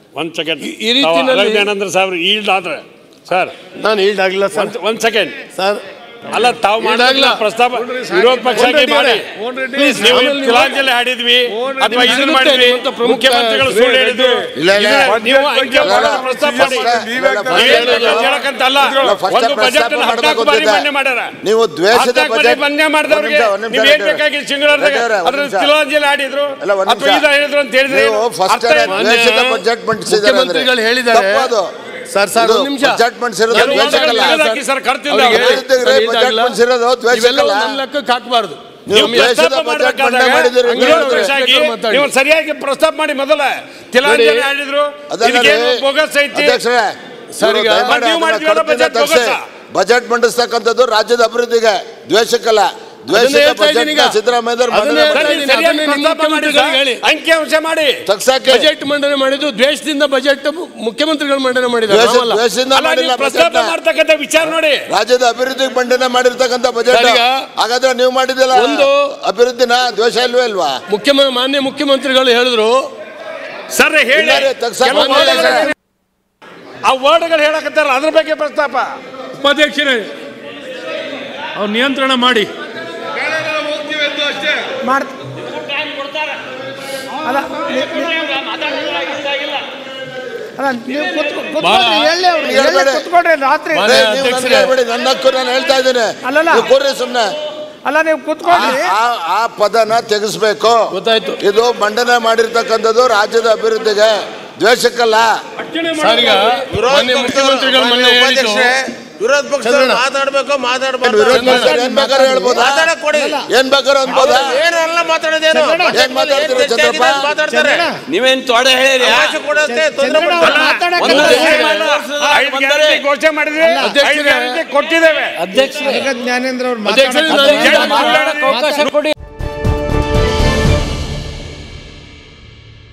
ಒಂದ್ ಸೆಕೆಂಡ್ ಈ- ಈ ರೀತಿನಲ್ಲಿ- ಅರವಿಂದಾನಂದ್ರ ಸಾಹೇಬ್ರು ಈಲ್ಡ್ ಆದ್ರೆ ಸರ್ ನಾನು ಈಲ್ಡ್ ಆಗಿಲ್ಲ ಸರ್ ಒಂದ್ ಒಂದ್ ಸೆಕೆಂಡ್ ಸರ್ ಅಲ್ಲ ತಾವು ಮಾಡಿದ ಈಡಾಗ್ಲ. ಪ್ರಸ್ತಾಪ ವಿರೋಧ ಪಕ್ಷ ಆಗಿ ಮಾಡಿ Please, ನೀವು ಆಮೇಲೆ ನೀವು- ತಿಲಾಂಜಲಿ ಹಾಡಿದ್ವಿ ಅಥವಾ ನಿಮ್ಗೆ ಇದನ್ನ ಸಿಗುತ್ತೆ ಮಾಡಿದ್ವಿ ನಿಮ್ಮಂತ ಪ್ರಮುಖ ಮುಖ್ಯಮಂತ್ರಿಗಳು ಸುಳ್ಳು ಹೇಳಿದ್ರು ಇಲ್ಲ, ಇಲ್ಲ. ಇದನ್ನ ನೀವು ಅಂಕೆ ಮಾಡೋದು ಪ್ರಸ್ತಾಪ ಮಾಡಿ ನೀವೇನ್ ಹೇಳಕ್ಕಂತಲ್ಲ first ಒಂದು ಪ್ರಸ್ತಾಪ ಬಜೆಟ್ ಹದಿನಾಲ್ಕು ಮಾಡ್ಬೇಕು ಬಾರಿ ಗೊತ್ತಿದೆ. ಮನ್ನೆ ಮಾಡ್ಯಾರ ನೀವು ದ್ವೇಷದ ಹದಿನಾಲ್ಕು ಬಾರಿ ಬಜೆಟ್ ಮನ್ನೆ ಮಾಡಿದವ್ರಿಗೆ ಒಂದ್ ನಿಮಿಷ, ನೀವು ಒಂದ್ ಏನ್ ನಿಮಿಷ. ಬೇಕಾಗಿ ಸಿಂಗಳದಾಗ ರೆಡ್ಡಿ ಅವರೇ, ಒಂದ್ ಅದ್ರ ನಿಮಿಷ. ತಿಲಾಂಜಲಿ ಹಾಡಿದ್ರು ಇಲ್ಲ, ಒಂದ್ ಅಥವಾ ನಿಮಿಷ. ಇದು ಹೇಳಿದ್ರು ಅಂತ ಹೇಳಿದ್ರೆ ನೀವು ಫಸ್ಟ್ ಅರ್ಥ ಏನು? ದ್ವೇಷದ ಬಜೆಟ್ ಮಂಡಿಸಿದ್ದಾರೆ ಅಂದ್ರೆ ಮುಖ್ಯಮಂತ್ರಿಗಳು ಹೇಳಿದ್ದಾರೆ. ತಪ್ಪದು. ಸರ್, ಸರ್, ಇದು ಒಂದ್ ನಿಮಿಷ. ಬಜೆಟ್ ಮಂಡಿಸಿರೋದು ಕೆಲವು ದ್ವೇಷಕ್ಕಲ್ಲ ವಾದಗಳು ಹಾಕಿ ಸರ್ ಕರ್ತಿಲ್ಲ ಅವ್ರಿಗೆ ಅವ್ರು. ವಿರುದ್ಧ ಸರ್, ಬಜೆಟ್ ಈಲ್ಡ್ ಮಂಡಿಸಿರೋದು ಆಗಿಲ್ಲ. ದ್ವೇಷಕ್ಕಲ್ಲ ಇವೆಲ್ಲವೂ ನನ್ನ ಲೆಕ್ಕಕ್ಕೆ ಹಾಕಬಾರ್ದು ನೀವು ನೀವು ದ್ವೇಷದ ಪ್ರಸ್ತಾಪ ಬಜೆಟ್ ಮಾಡ್ಬೇಕಾದಾಗ ಮಂಡನೆ ಮಾಡಿದ್ದೀರಿ ಅಂತ ವಿರೋಧ ಹೇಳಿದ್ರೆ. ಪಕ್ಷ ಆಗಿ ಮಾತಾಡಿ. ನೀವು ಸರಿಯಾಗಿ ಪ್ರಸ್ತಾಪ ಮಾಡಿ ಮೊದಲ ತಿಲಾಂಜಲಿ ನೋಡಿ, ಹಾಡಿದ್ರು ಅದಲ್ಲ ಇದಕ್ಕೇನು ರೀ, ಬೋಗಸ್ ಐತಿ ಅಧ್ಯಕ್ಷರೇ, ಸರ್, ಇವ್ರು ಈಗ ದಯಮಾಡಿ ನೀವು ಅದನ್ನ ಮಾಡ್ತೀವಲ್ಲ ಕಡ್ತಿನ ಬಜೆಟ್ ತಗ್ಸಿ. ಬೋಗಸ? ಬಜೆಟ್ ಮಂಡಿಸ್ತಕ್ಕಂಥದ್ದು ರಾಜ್ಯದ ಅಭಿವೃದ್ಧಿಗೆ ದ್ವೇಷಕ್ಕಲ್ಲ ದ್ವೇಷದ ಹೇಳ್ತಾ ಬಜೆಟ್ ಇದ್ದೀನಿ ಈಗ. ಸಿದ್ದರಾಮಯ್ಯವ್ರು ಅದನ್ನೇ ಮಂಡನೆ ಹೇಳ್ತಾ ಸರಿ, ಮಾಡಿ- ಇದ್ದೀನಿ. ಸರಿಯಾಗಿ ಅದನ್ನೇ ಪ್ರಸ್ತಾಪ ಮಾಡಿ ಸರ್. ಮುಖ್ಯಮಂತ್ರಿಗಳಿಗೆ ಹೇಳಿ. ಅಂಕಿಅಂಶ ಮಾಡಿ ತಗ್ಸಕ್ಕೆ ಬಜೆಟ್ ಮಂಡನೆ ಮಾಡಿದ್ದು ದ್ವೇಷದಿಂದ ಬಜೆಟ್ ಮುಖ್ಯಮಂತ್ರಿಗಳು ಮಂಡನೆ ಮಾಡಿದ್ದಾರೆ ದ್ವೇಷ- ನಾವಲ್ಲ. ದ್ವೇಷದಿಂದ ಅಲ್ಲ ಮಾಡಿಲ್ಲ ನೀವು ಪ್ರಸ್ತಾಪ ಬಜೆಟ್ನ. ಮಾಡ್ತಕ್ಕಂಥ ವಿಚಾರ ನೋಡಿ ರಾಜ್ಯದ ಅಭಿವೃದ್ಧಿಗೆ ಮಂಡನೆ ಮಾಡಿರ್ತಕ್ಕಂಥ ಬಜೆಟ್ ಸರ್, ಈಗ ಹಾಗಾದ್ರೆ ನೀವು ಮಾಡಿದಿಲ್ಲ ಒಂದು- ಅಭಿವೃದ್ಧಿನ ದ್ವೇಷ ಇಲ್ವೇ ಇಲ್ವಾ ಮುಖ್ಯಮ ಮಾನ್ಯ ಮುಖ್ಯಮಂತ್ರಿಗಳು ಹೇಳಿದ್ರು ಸರ್ ಹೇಳಿ ಇಲ್ಲ ರೀ, ತಕ್ಷಣ ಕೆಲವು ಮಾನ್ಯ ವರ್ಡ್ಗಳು- ಸರ್. ಆ ವರ್ಡ್ಗಳು ಹೇಳಕತ್ತಾರ ಅದ್ರ ಬಗ್ಗೆ ಪ್ರಸ್ತಾಪ ಉಪಾಧ್ಯಕ್ಷರೇ ಅವ್ರು ನಿಯಂತ್ರಣ ಮಾಡಿ ಮಾಡ್ ಅಲ್ಲ ಅಲ್ಲ ನೀವು ಕೂತ್ಕೊ- ಕೂತ್ಕೊಳ್ರಿ ಹೇಳಿ ಅವ್ರು ಹೇಳಿ ಹೇಳ್ಬೇಡಿ. ಕೂತ್ಕೊಳ್ರಿ ರಾತ್ರಿ ಮಾನ್ಯ ನೀವು ನನಗೆ ಅಧ್ಯಕ್ಷರೇ. ಹೇಳ್ಬೇಡಿ ನನ್ನ ಹಕ್ಕು ನಾನು ಹೇಳ್ತಾ ಇದ್ದೀನಿ ಅಲ್ಲಲ್ಲ. ನೀವು ಕೂರ್ರಿ ಸುಮ್ನೆ ಅಲ್ಲ ನೀವು ಕೂತ್ಕೊಳ್ರಿ ಆ- ಆ- ಆ ಪದನ ತೆಗೆಸ್ಬೇಕು ಗೊತ್ತಾಯ್ತು ಇದು ಮಂಡನೆ ಮಾಡಿರ್ತಕ್ಕಂಥದ್ದು ರಾಜ್ಯದ ಅಭಿವೃದ್ಧಿಗೆ ದ್ವೇಷಕ್ಕಲ್ಲ ಸರ್ ಈಗ ಮಾನ್ಯ ಮುಖ್ಯಮಂತ್ರಿಗಳು ಮೊನ್ನೆ ಹೇಳಿದ್ದು ವಿರೋಧ ಪಕ್ಷ ಚಂದ್ರಣ್ಣ. ಮಾತಾಡ್ಬೇಕು ಏನ್ ಮಾತಾಡ್ಬಾರ್ದು ವಿರೋಧ ಪಕ್ಷ ಏನ್ ಬೇಕಾದ್ರೆ ಹೇಳ್ಬೋದಾ ಮಾತಾಡಕ್ ಕೊಡಿ ಏನ್ ಬೇಕಾದ್ರೆ ಅನ್ಬೋದಾ ಏನೆಲ್ಲ ಮಾತಾಡೋದೇನು ಏನ್ ಮಾತಾಡ್ತೀರ ಚಂದ್ರಪ್ಪ? ಮಾತಾಡ್ತಾರೆ ನೀವೇನ್ ತೊಡೆ ಹೇಳಿರಿ ಅವಕಾಶ ಕೊಡೋಕೆ ತೊಂದರೆ ಚಂದ್ರಣ್ಣ, ಮಾಡ್ತಾರೆ. ಮಾತಾಡಕ್ಕೆ ಒಂದು ಬಿಡಿ. ವರ್ಷ ಐದು ಗ್ಯಾರಂಟಿ ಘೋಷಣೆ ಮಾಡಿದ್ವಿ ಅಧ್ಯಕ್ಷರೇ. ಐದು ಗ್ಯಾರಂಟಿ ಕೊಟ್ಟಿದ್ದೇವೆ ಜ್ಞಾನೇಂದ್ರ ಅವ್ರು ಅಧ್ಯಕ್ಷರೇ, ಮಾತಾಡಕ್ಕೆ ನಾನು ಅವಕಾಶ ಕೊಡಿ